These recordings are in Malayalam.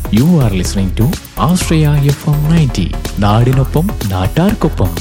U are listening to Ashraya FM ninety നയൻറ്റി നാടിനൊപ്പം നാട്ടാർക്കൊപ്പം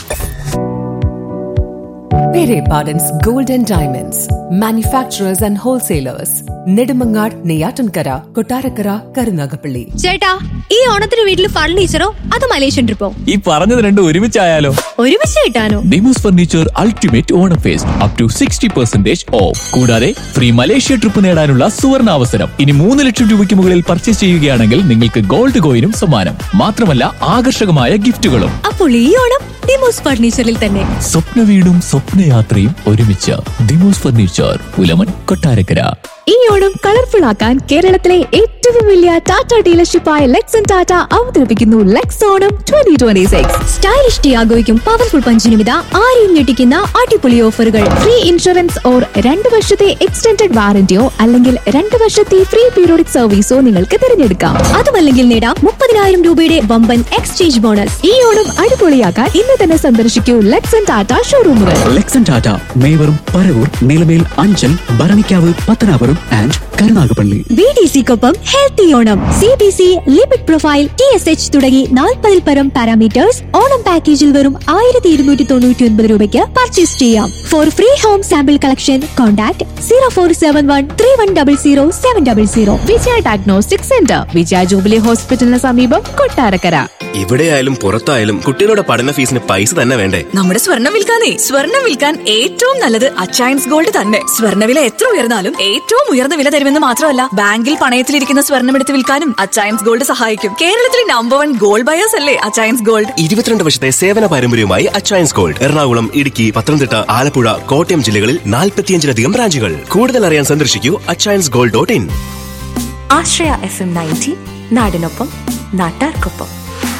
Pere Pardon's Gold and Diamonds, manufacturers and wholesalers, Nedumangad, Neyatankara, Kotarakara, Karunagapalli. ചേട്ടാ ഈ ഓണത്തിന് വീട്ടിൽ ഫർണിച്ചറോ അത് മലേഷ്യൻ ട്രിപ്പോ ഈ പറഞ്ഞത് രണ്ടും ഒരുമിച്ചായാലോ ഒരുമിച്ച് കിട്ടാനോ ഡിമോസ് furniture ultimate Onam fest up to sixty percentage off കൂടാതെ ഫ്രീ മലേഷ്യ ട്രിപ്പ് നേടാനുള്ള സുവർണ അവസരം ഇനി മൂന്ന് ലക്ഷം രൂപയ്ക്ക് മുകളിൽ പർച്ചേസ് ചെയ്യുകയാണെങ്കിൽ നിങ്ങൾക്ക് ഗോൾഡ് കോയിനും സമ്മാനം മാത്രമല്ല ആകർഷകമായ ഗിഫ്റ്റുകളും അപ്പോൾ ഈ ഓണം ഡിമോസ് ഫർണിച്ചറിൽ തന്നെ സ്വപ്ന വീടും സ്വപ്നയാത്രയും ഒരുമിച്ച് ദിമോസ് ഫർണിച്ചർ പുലമൻ കൊട്ടാരക്കര ഈ ഓണം കളർഫുൾ ആക്കാൻ കേരളത്തിലെ ഏറ്റവും വലിയ ടാറ്റ ഡീലർഷിപ്പായ ലെക്സൺ ടാറ്റ അവതരിപ്പിക്കുന്നു Lex Onam twenty twenty six stylish ടിയാഗോയ്ക്കും പവർഫുൾ പഞ്ചിനുമിത ആരെയും ഞെട്ടിക്കുന്ന അടിപൊളി ഓഫറുകൾ ഫ്രീ ഇൻഷുറൻസ് ഓർ രണ്ട് വർഷത്തെ എക്സ്റ്റൻഡഡ് വാറന്റിയോ അല്ലെങ്കിൽ രണ്ട് വർഷത്തെ ഫ്രീ പീരിയോഡിക് സർവീസോ നിങ്ങൾക്ക് തിരഞ്ഞെടുക്കാം അതുമല്ലെങ്കിൽ നേടാം മുപ്പതിനായിരം രൂപയുടെ വമ്പൻ എക്സ്ചേഞ്ച് ബോണസ് ഈ ഓണം അടിപൊളിയാക്കാൻ ഇന്ന് തന്നെ സന്ദർശിക്കൂ ലെക്സൺ ടാറ്റ ഷോറൂമുകൾ ലെക്സൺ ടാറ്റ മേവറും Paravur Nilamel Anchal Bharanikkavu Pathanapuram and Karunagappally B D സിക്കൊപ്പം healthy Onam C B C lipid profile T S H തുടങ്ങി നാൽപ്പതിൽ പരം പാരാമീറ്റേഴ്സ് ഓണം പാക്കേജിൽ വെറും ആയിരത്തി ഇരുന്നൂറ്റി തൊണ്ണൂറ്റി ഒൻപത് രൂപയ്ക്ക് പർച്ചേസ് ചെയ്യാം for free home sample collection contact zero four seven one three one double zero seven double zero Vijaya diagnostic centre Vijaya jubilee ഹോസ്പിറ്റലിന് സമീപം കൊട്ടാരക്കര ഇവിടെയായാലും പുറത്തായാലും കുട്ടികളുടെ പഠന ഫീസിന് പൈസ തന്നെ വേണ്ടേ നമ്മുടെ സ്വർണം വിൽക്കാനേ സ്വർണം വിൽക്കാൻ ഏറ്റവും നല്ലത് അച്ചയൻസ് ഗോൾഡ് തന്നെ സ്വർണ്ണവില എത്ര ഉയർന്നാലും ഏറ്റവും ഉയർന്ന വില തരുമെന്ന് മാത്രമല്ല ബാങ്കിൽ പണയത്തിലിരിക്കുന്ന സ്വർണം എടുത്ത് വിൽക്കാനും അച്ചയൻസ് ഗോൾഡ് സഹായിക്കും കേരളത്തിലെ നമ്പർ വൺ ഗോൾഡ് ബയേഴ്സ് അല്ലേ അച്ചയൻസ് ഗോൾഡ് ഇരുപത്തിരണ്ട് വർഷത്തെ സേവന പാരമ്പര്യവുമായി അച്ചയൻസ് ഗോൾഡ് എറണാകുളം ഇടുക്കി പത്തനംതിട്ട ആലപ്പുഴ കോട്ടയം ജില്ലകളിൽ നാൽപ്പത്തിയഞ്ചിലധികം ബ്രാഞ്ചുകൾ കൂടുതൽ അറിയാൻ സന്ദർശിക്കൂ Achayans gold dot in Ashraya FM ninety നയൻറ്റി നാടിനൊപ്പം നാട്ടാർക്കൊപ്പം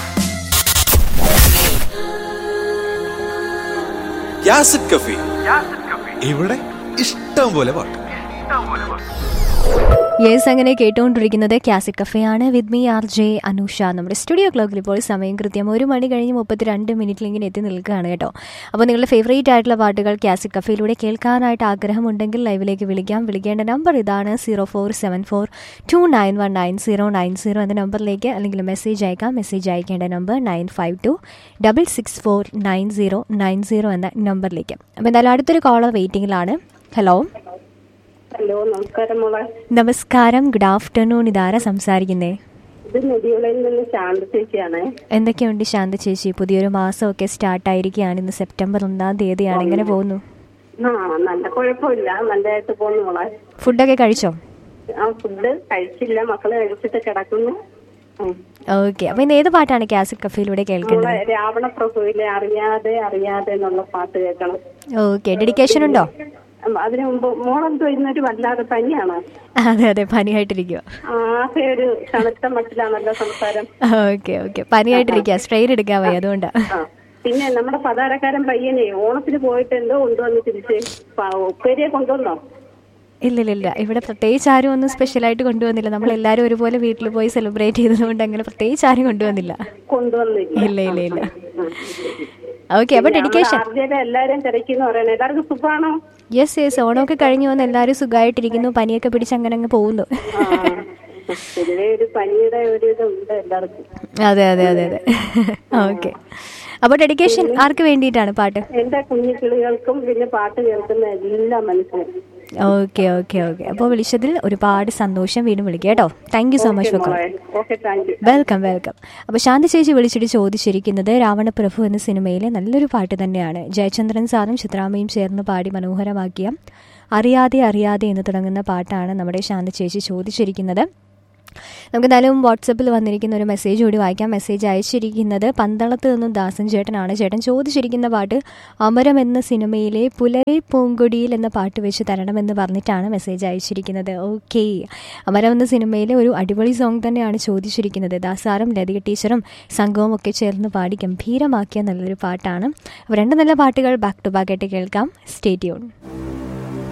യാസിഡ് കഫി ഇവിടെ ഇഷ്ടം പോലെ പാട്ട് യെസ് അങ്ങനെ കേട്ടുകൊണ്ടിരിക്കുന്നത് ക്യാസിക് കഫയാണ് വിത്ത് മീ ആർ ജെ അനുഷ നമ്മുടെ സ്റ്റുഡിയോ ക്ലോക്കിൽ ഇപ്പോൾ സമയം കൃത്യം ഒരു മണി കഴിഞ്ഞ് മുപ്പത്തിരണ്ട് മിനിറ്റിൽ ഇങ്ങനെ എത്തി നിൽക്കുകയാണ് കേട്ടോ അപ്പോൾ നിങ്ങളുടെ ഫേവറേറ്റ് ആയിട്ടുള്ള പാട്ടുകൾ ക്യാസിക് കഫയിലൂടെ കേൾക്കാനായിട്ട് ആഗ്രഹമുണ്ടെങ്കിൽ ലൈവിലേക്ക് വിളിക്കാം വിളിക്കേണ്ട നമ്പർ ഇതാണ് zero four seven four two nine one nine zero nine zero എന്ന നമ്പറിലേക്ക് അല്ലെങ്കിൽ മെസ്സേജ് അയക്കാം മെസ്സേജ് അയക്കേണ്ട number nine five two double six four nine zero nine zero എന്ന നമ്പറിലേക്ക് അപ്പോൾ എന്തായാലും അടുത്തൊരു കോളർ വെയിറ്റിംഗിലാണ് ഹലോ ഹലോ നമസ്കാരം മോളെ നമസ്കാരം ഗുഡ് ആഫ്റ്റർനൂൺ ഇതാരാ സംസാരിക്കുന്നേ ഇത് നെടിയുളയിൽ നിന്ന് ശാന്ത ചേച്ചിയാണ് എന്തൊക്കെയുണ്ട് ശാന്ത ചേച്ചി പുതിയൊരു മാസമൊക്കെ സ്റ്റാർട്ടായിരിക്കുകയാണ് ഇന്ന് സെപ്റ്റംബർ ഒന്നാം തീയതിയാണ് എങ്ങനെ പോകുന്നു ആ നല്ല കുഴപ്പമില്ല നല്ലതായിട്ട് പോകുന്നു മോളെ ഫുഡൊക്കെ കഴിച്ചോ ആ ഫുഡ് കഴിച്ചില്ല മക്കള് കഴിച്ചിട്ട് കിടക്കുന്നു ഉം. ഓക്കെ അപ്പൊ ഇന്ന് ഏത് പാട്ടാണ് ക്യാസിക് കഫയിലൂടെ മോളെ കേൾക്കേണ്ടത് രാവണ പ്രഭുവിലെ അറിയാതെ അറിയാതെ എന്നുള്ള പാട്ട് കേൾക്കണം ഓക്കെ ഡെഡിക്കേഷൻ ഉണ്ടോ ഉം, അതിനു മുമ്പ് മോളെന്തോ ഇന്നൊരു വല്ലാതെ പനിയാണ് അതെ അതെ പനിയായിട്ടിരിക്കുക ആകെ ഒരു തണുത്ത മട്ടിലാണല്ലോ സംസാരം ഓക്കെ ഓക്കെ പനിയായിട്ടിരിക്കുക സ്ട്രെയിൻ എടുക്കാൻ വയ്യ അതുകൊണ്ടാ ആ പിന്നെ നമ്മുടെ പതാരക്കാരൻ പയ്യനെ ഓണത്തിന് പോയിട്ട് എന്തോ കൊണ്ടുവന്ന് തിരിച്ച് പ- ഉപ്പേരിയെ കൊണ്ടുവന്നോ ഇല്ല ഇല്ല ഇല്ല ഇവിടെ പ്രത്യേകിച്ച് ആരും ഒന്നും സ്പെഷ്യലായിട്ട് കൊണ്ടുവന്നില്ല നമ്മൾ എല്ലാവരും ഒരുപോലെ വീട്ടിൽ പോയി സെലിബ്രേറ്റ് ചെയ്തതുകൊണ്ട് അങ്ങനെ പ്രത്യേകിച്ച് ആരും കൊണ്ടുവന്നില്ല കൊണ്ടുവന്നില്ല ഇല്ല ഇല്ല ഇല്ല ഓക്കെ അപ്പൊ ഡെഡിക്കേഷൻ ആർജയുടെ എല്ലാരും തിരക്കിന്ന് പറയണേ എല്ലാവർക്കും സുഖമാണോ യെസ് യെസ് ഓണമൊക്കെ കഴിഞ്ഞു വന്ന് എല്ലാവരും സുഖമായിട്ടിരിക്കുന്നു പനിയൊക്കെ പിടിച്ച് അങ്ങനെ അങ്ങ് പോകുന്നു പൊതുവെ ഒരു പനിയുടെ ഒരു ഇതുണ്ട് എല്ലാവർക്കും അതെ അതെ അതെ അതെ ഓക്കെ അപ്പോൾ ഡെഡിക്കേഷൻ ആർക്ക് വേണ്ടിയിട്ടാണ് പാട്ട് എന്റെ കുഞ്ഞു കിളികൾക്കും പിന്നെ പാട്ട് കേൾക്കുന്ന എല്ലാ മനുഷ്യരും ഓക്കെ ഓക്കെ ഓക്കെ അപ്പോൾ വിളിച്ചതിൽ ഒരുപാട് സന്തോഷം വീണ്ടും വിളിക്കുക കേട്ടോ thank you so much for call okay thank you welcome welcome അപ്പോൾ ശാന്തി ചേച്ചി വിളിച്ചിട്ട് ചോദിച്ചിരിക്കുന്നത് രാവണപ്രഭു എന്ന സിനിമയിലെ നല്ലൊരു പാട്ട് തന്നെയാണ് ജയചന്ദ്രൻ സാറും ചിത്രാമ്മയും ചേർന്ന് പാടി മനോഹരമാക്കിയ അറിയാതെ അറിയാതെ എന്ന് തുടങ്ങുന്ന പാട്ടാണ് നമ്മുടെ ശാന്തി ചേച്ചി ചോദിച്ചിരിക്കുന്നത് നമുക്ക് എന്തായാലും വാട്സപ്പിൽ വന്നിരിക്കുന്ന ഒരു മെസ്സേജ് കൂടി വായിക്കാം മെസ്സേജ് അയച്ചിരിക്കുന്നത് പന്തളത്ത് നിന്നും ദാസൻ ചേട്ടനാണ് ചേട്ടൻ ചോദിച്ചിരിക്കുന്ന പാട്ട് അമരം എന്ന സിനിമയിലെ പുലരെ പൂങ്കൊടിയിൽ എന്ന പാട്ട് വെച്ച് തരണമെന്ന് പറഞ്ഞിട്ടാണ് മെസ്സേജ് അയച്ചിരിക്കുന്നത് ഓക്കെ അമരം എന്ന സിനിമയിലെ ഒരു അടിപൊളി സോങ് തന്നെയാണ് ചോദിച്ചിരിക്കുന്നത് ദാസാറും ലതിക ടീച്ചറും സംഘവും ഒക്കെ ചേർന്ന് പാടി ഗംഭീരമാക്കിയ നല്ലൊരു പാട്ടാണ് അപ്പോൾ രണ്ട് നല്ല പാട്ടുകൾ ബാക്ക് ടു ബാക്ക് ആയിട്ട് കേൾക്കാം സ്റ്റേ ട്യൂൺ